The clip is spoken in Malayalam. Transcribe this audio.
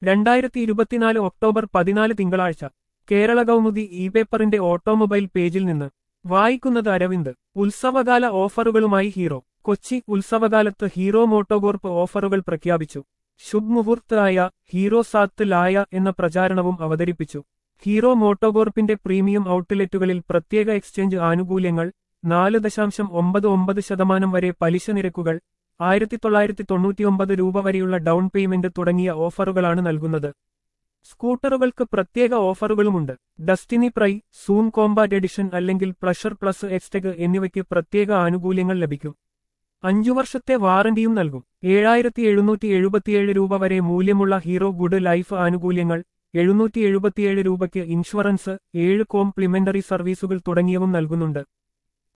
രണ്ടായിരത്തി ഇരുപത്തിനാല് ഒക്ടോബർ പതിനാല് തിങ്കളാഴ്ച കേരള കൗമുദി ഇ പേപ്പറിന്റെ ഓട്ടോമൊബൈൽ പേജിൽ നിന്ന് വായിക്കുന്നത് അരവിന്ദ് ഉത്സവകാല ഓഫറുകളുമായി ഹീറോ കൊച്ചി ഉത്സവകാലത്ത് ഹീറോ മോട്ടോകോർപ്പ് ഓഫറുകൾ പ്രഖ്യാപിച്ചു ശുഭ് മുഹൂർത്ത് ആയ ഹീറോ സാത്ത് ലായ എന്ന പ്രചാരണവും അവതരിപ്പിച്ചു ഹീറോ മോട്ടോകോർപ്പിന്റെ പ്രീമിയം ഔട്ട്ലെറ്റുകളിൽ പ്രത്യേക എക്സ്ചേഞ്ച് ആനുകൂല്യങ്ങൾ നാല് ദശാംശം ഒമ്പത് ഒമ്പത് ശതമാനം വരെ പലിശ നിരക്കുകൾ ആയിരത്തി തൊള്ളായിരത്തി തൊണ്ണൂറ്റിയൊമ്പത് രൂപ വരെയുള്ള ഡൗൺ പേയ്മെന്റ് തുടങ്ങിയ ഓഫറുകളാണ് നൽകുന്നത് സ്കൂട്ടറുകൾക്ക് പ്രത്യേക ഓഫറുകളുമുണ്ട് Destini Prime Xoom combat edition അല്ലെങ്കിൽ പ്ലഷർ പ്ലസ് എക്സ്റ്റെഗ് എന്നിവയ്ക്ക് പ്രത്യേക ആനുകൂല്യങ്ങൾ ലഭിക്കും അഞ്ചു വർഷത്തെ വാറന്റിയും നൽകും ഏഴായിരത്തി എഴുന്നൂറ്റി എഴുപത്തിയേഴ് രൂപ വരെ മൂല്യമുള്ള ഹീറോ ഗുഡ് ലൈഫ് ആനുകൂല്യങ്ങൾ എഴുന്നൂറ്റി എഴുപത്തിയേഴ് രൂപയ്ക്ക് ഇൻഷുറൻസ് ഏഴ് കോംപ്ലിമെന്ററി സർവീസുകൾ തുടങ്ങിയവും നൽകുന്നുണ്ട്